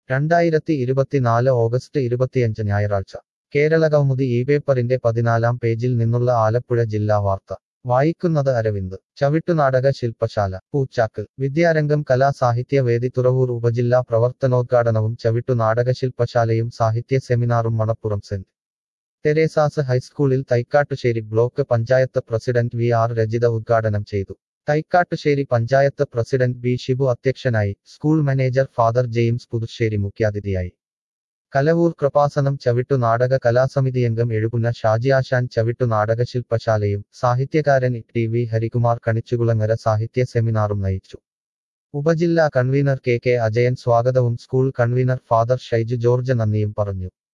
രണ്ടായിരത്തി ഇരുപത്തിനാല് ഓഗസ്റ്റ് ഇരുപത്തിയഞ്ച് ഞായറാഴ്ച കേരള കൗമുദി ഈ പേപ്പറിന്റെ പതിനാലാം പേജിൽ നിന്നുള്ള ആലപ്പുഴ ജില്ലാ വാർത്ത വായിക്കുന്നത് അരവിന്ദ് ചവിട്ടുനാടക ശില്പശാല പൂച്ചാക്കൽ വിദ്യാരംഗം കലാ സാഹിത്യ വേദി തുറവൂർ ഉപജില്ലാ പ്രവർത്തനോദ്ഘാടനവും ചവിട്ടുനാടക ശില്പശാലയും സാഹിത്യ സെമിനാറും മണപ്പുറം സെന്റ് തെരേസാസ് ഹൈസ്കൂളിൽ Thaikattussery block panchayat president V R Rajitha ഉദ്ഘാടനം ചെയ്തു തൈക്കാട്ടുശ്ശേരി പഞ്ചായത്ത് പ്രസിഡന്റ് ബി ഷിബു അധ്യക്ഷനായി school manager father James Puthussery മുഖ്യാതിഥിയായി കലവൂർ കൃപാസനം ചവിട്ടു നാടക കലാസമിതി അംഗം എഴുകുന്ന ഷാജിയാശാൻ ചവിട്ടു നാടക ശില്പശാലയും സാഹിത്യകാരൻ ടി വി ഹരികുമാർ കണിച്ചുകുളങ്ങര സാഹിത്യ സെമിനാറും നയിച്ചു ഉപജില്ലാ കൺവീനർ കെ കെ അജയൻ സ്വാഗതവും school convener father Shaiju George നന്ദിയും പറഞ്ഞു